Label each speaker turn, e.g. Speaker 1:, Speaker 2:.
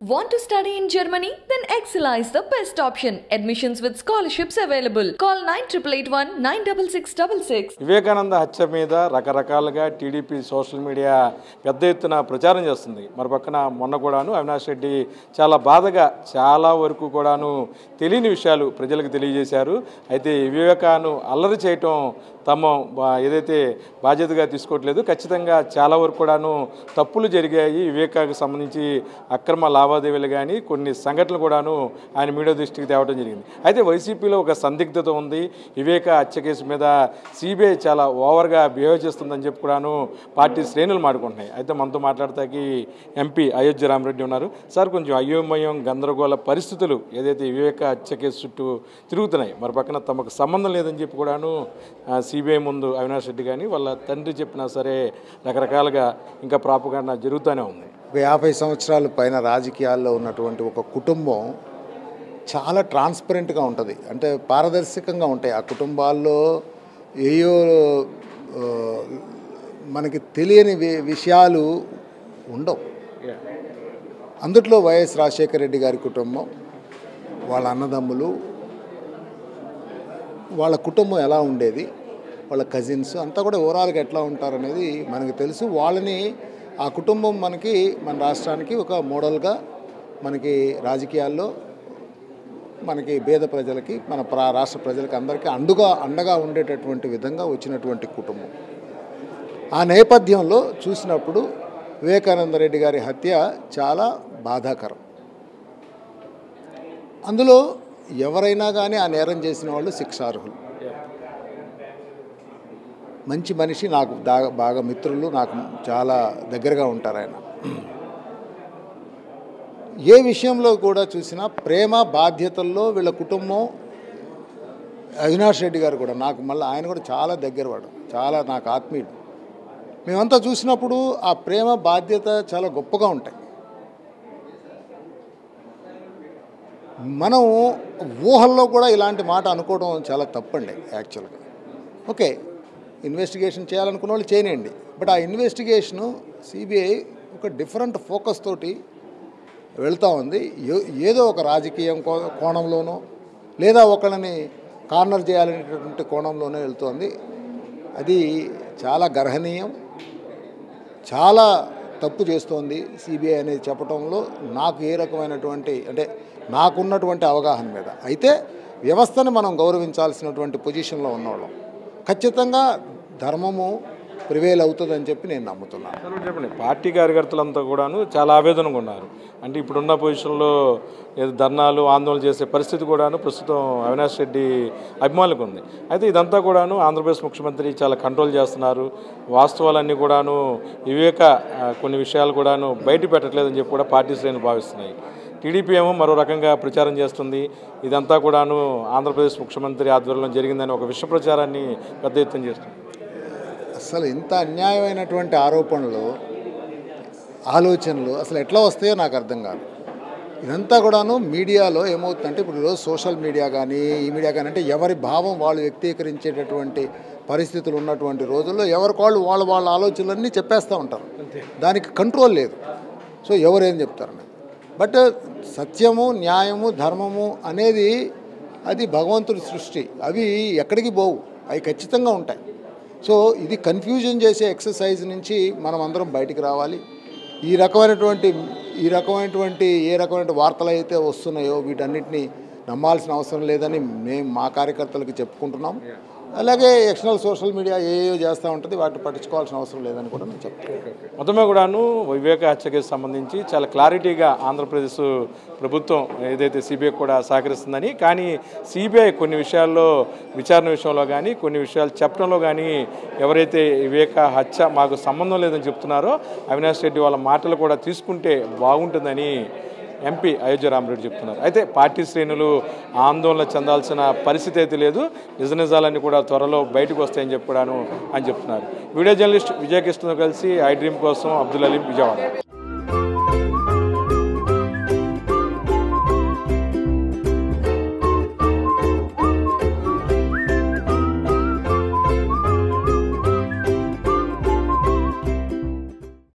Speaker 1: Want to study in Germany? Then Excella is the best option. Admissions with scholarships available. Call 9881 96666.
Speaker 2: Vivekananda హత్య మీద రకరకాలుగా TDP social media పెద్ద ఎత్తున ప్రచారం చేస్తుంది మరి పక్కన మొన్న కూడాను అవినాష్ రెడ్డి చాలా బాధగా చాలా వరకు కూడాను తెలియని విషయాలు ప్రజలకు తెలియజేశారు అయితే ఈ వివేకాను అల్లరి చేయటం తమ బా- ఏదైతే బాధ్యతగా తీసుకోవట్లేదు ఖచ్చితంగా చాలా వరకు కూడాను తప్పులు జరిగాయి వివేకాకు సంబంధించి అక్రమ లావాదేవీలు కానీ కొన్ని సంఘటనలు కూడాను ఆయన మీడియా దృష్టికి తేవడం జరిగింది అయితే వైసీపీలో ఒక సందిగ్ధత ఉంది వివేక హత్య కేసు మీద సిబిఐ చాలా ఓవర్గా బిహేవ్ చేస్తుందని చెప్పి కూడాను పార్టీ శ్రేణులు మాడుకుంటున్నాయి అయితే మనతో మాట్లాడతాకి ఎంపీ అయోధ్య రామరెడ్డి ఉన్నారు సార్ కొంచెం అయోమయం గందరగోళ పరిస్థితులు ఏదైతే వివేక హత్య కేసు చుట్టూ తిరుగుతున్నాయి మరి పక్కన తమకు సంబంధం లేదని చెప్పి కూడాను సిబిఐ ముందు అవినాష్ రెడ్డి కానీ వాళ్ళ తండ్రి చెప్పినా సరే రకరకాలుగా ఇంకా ప్రాపకాండ జరుగుతూనే ఉంది
Speaker 3: ఒక యాభై సంవత్సరాల పైన రాజకీయాల్లో ఉన్నటువంటి ఒక కుటుంబం చాలా ట్రాన్స్పరెంట్గా ఉంటుంది అంటే పారదర్శకంగా ఉంటాయి ఆ కుటుంబాల్లో ఏయో ఆ, మనకి తెలియని వి- విషయాలు ఉండవు అందుట్లో వైఎస్ రాజశేఖర రెడ్డి గారి కుటుంబం వాళ్ళ అన్నదమ్ములు వాళ్ళ కుటుంబం ఎలా ఉండేది వాళ్ళ కజిన్స్ అంతా కూడా ఓవరాల్గా ఎట్లా ఉంటారనేది మనకి తెలుసు వాళ్ళని ఆ కుటుంబం మనకి మన రాష్ట్రానికి ఒక మోడల్గా మనకి రాజకీయాల్లో మనకి పేద ప్రజలకి మన ప్రా రాష్ట్ర ప్రజలకి అందరికీ అండుగా అండగా ఉండేటటువంటి విధంగా వచ్చినటువంటి కుటుంబం ఆ నేపథ్యంలో చూసినప్పుడు వివేకానంద రెడ్డి గారి హత్య చాలా బాధాకరం అందులో ఎవరైనా కానీ ఆ నేరం చేసిన వాళ్ళు శిక్షార్హులు మంచి మనిషి నాకు దా- బాగా మిత్రులు నాకు చాలా దగ్గరగా ఉంటారు ఆయన ఏ విషయంలో కూడా చూసినా ప్రేమ బాధ్యతల్లో వీళ్ళ కుటుంబం అవినాష్ రెడ్డి గారు కూడా నాకు మళ్ళీ ఆయన కూడా చాలా దగ్గరవాడు చాలా నాకు ఆత్మీయుడు మేమంతా చూసినప్పుడు ఆ ప్రేమ బాధ్యత చాలా గొప్పగా ఉంటాయి మనం ఊహల్లో కూడా ఇలాంటి మాట అనుకోవడం చాలా తప్పండి యాక్చువల్గా ఓకే ఇన్వెస్టిగేషన్ చేయాలనుకున్న వాళ్ళు చేయనండి బట్ ఆ ఇన్వెస్టిగేషను సిబిఐ ఒక డిఫరెంట్ ఫోకస్ తోటి వెళ్తూ ఉంది ఏ- ఏదో ఒక రాజకీయం కో- కోణంలోనో లేదా ఒకళ్ళని కార్నర్ చేయాలనేటటువంటి కోణంలోనే వెళ్తోంది అది చాలా గర్హనీయం చాలా తప్పు చేస్తోంది సిబిఐ అనేది చెప్పడంలో నాకు ఏ రకమైనటువంటి అంటే నాకున్నటువంటి అవగాహన మీద అయితే వ్యవస్థను మనం గౌరవించాల్సినటువంటి పొజిషన్లో ఉన్నవాళ్ళం ఖచ్చితంగా ధర్మము ప్రివేల్ అవుతుందని చెప్పి నేను నమ్ముతున్నాను
Speaker 2: సార్ ఒకటి చెప్పండి పార్టీ కార్యకర్తలంతా కూడాను చాలా ఆవేదనగా ఉన్నారు అంటే ఇప్పుడున్న పొజిషన్లో ఏదో ధర్నాలు ఆందోళన చేసే పరిస్థితి కూడాను ప్రస్తుతం అవినాష్ రెడ్డి అభిమానులకు ఉంది అయితే ఇదంతా కూడాను ఆంధ్రప్రదేశ్ ముఖ్యమంత్రి చాలా కంట్రోల్ చేస్తున్నారు వాస్తవాలన్నీ కూడాను వివేక ఆ, కొన్ని విషయాలు కూడాను బయట పెట్టట్లేదని చెప్పి కూడా పార్టీ శ్రేణులు భావిస్తున్నాయి టీడీపీ ఏమో మరో రకంగా ప్రచారం చేస్తుంది ఇదంతా కూడాను ఆంధ్రప్రదేశ్ ముఖ్యమంత్రి ఆధ్వర్యంలో జరిగిందని ఒక విష ప్రచారాన్ని పెద్ద ఎత్తున చేస్తుంది
Speaker 3: అసలు ఇంత అన్యాయమైనటువంటి ఆరోపణలు ఆలోచనలు అసలు ఎట్లా వస్తాయో నాకు అర్థం కాదు ఇదంతా కూడాను మీడియాలో ఏమవుతుందంటే ఇప్పుడు ఈరోజు సోషల్ మీడియా కానీ ఈ మీడియా కానీ అంటే ఎవరి భావం వాళ్ళు వ్యక్తీకరించేటటువంటి పరిస్థితులు ఉన్నటువంటి రోజుల్లో ఎవరికి వాళ్ళు వాళ్ళ వాళ్ళ ఆలోచనలన్నీ చెప్పేస్తూ ఉంటారు దానికి కంట్రోల్ లేదు సో ఎవరేం చెప్తారని బట్ సత్యము న్యాయము ధర్మము అనేది అది భగవంతుడి సృష్టి అవి ఎక్కడికి పోవు అవి ఖచ్చితంగా ఉంటాయి సో ఇది కన్ఫ్యూజన్ చేసే ఎక్సర్సైజ్ నుంచి మనం అందరం బయటికి రావాలి ఈ రకమైనటువంటి ఈ రకమైనటువంటి ఏ రకమైన వార్తలు అయితే వస్తున్నాయో వీటన్నిటిని నమ్మాల్సిన అవసరం లేదని మేము మా కార్యకర్తలకు చెప్పుకుంటున్నాం అలాగే ఎక్స్టర్నల్ సోషల్ మీడియా ఏయో చేస్తూ ఉంటుంది వాటిని పట్టించుకోవాల్సిన అవసరం లేదని కూడా నేను చెప్తాను
Speaker 2: మొత్తమే కూడాను వివేక హత్య కేసు సంబంధించి చాలా క్లారిటీగా ఆంధ్రప్రదేశ్ ప్రభుత్వం ఏదైతే సిబిఐ కూడా సహకరిస్తుందని కానీ సిబిఐ కొన్ని విషయాల్లో విచారణ విషయంలో కానీ కొన్ని విషయాలు చెప్పడంలో కానీ ఎవరైతే వివేక హత్య మాకు సంబంధం లేదని చెప్తున్నారో అవినాష్ రెడ్డి వాళ్ళ మాటలు కూడా తీసుకుంటే బాగుంటుందని ఎంపీ అయోధ్య రామరెడ్డి చెప్తున్నారు అయితే పార్టీ శ్రేణులు ఆందోళన చెందాల్సిన పరిస్థితి అయితే లేదు నిజ నిజాలన్నీ కూడా త్వరలో బయటకు వస్తాయని చెప్పి కూడాను అని చెప్తున్నారు వీడియో జర్నలిస్ట్ విజయకృష్ణతో కలిసి ఐ డ్రీమ్ కోసం అబ్దుల్ అలీం విజయవాడ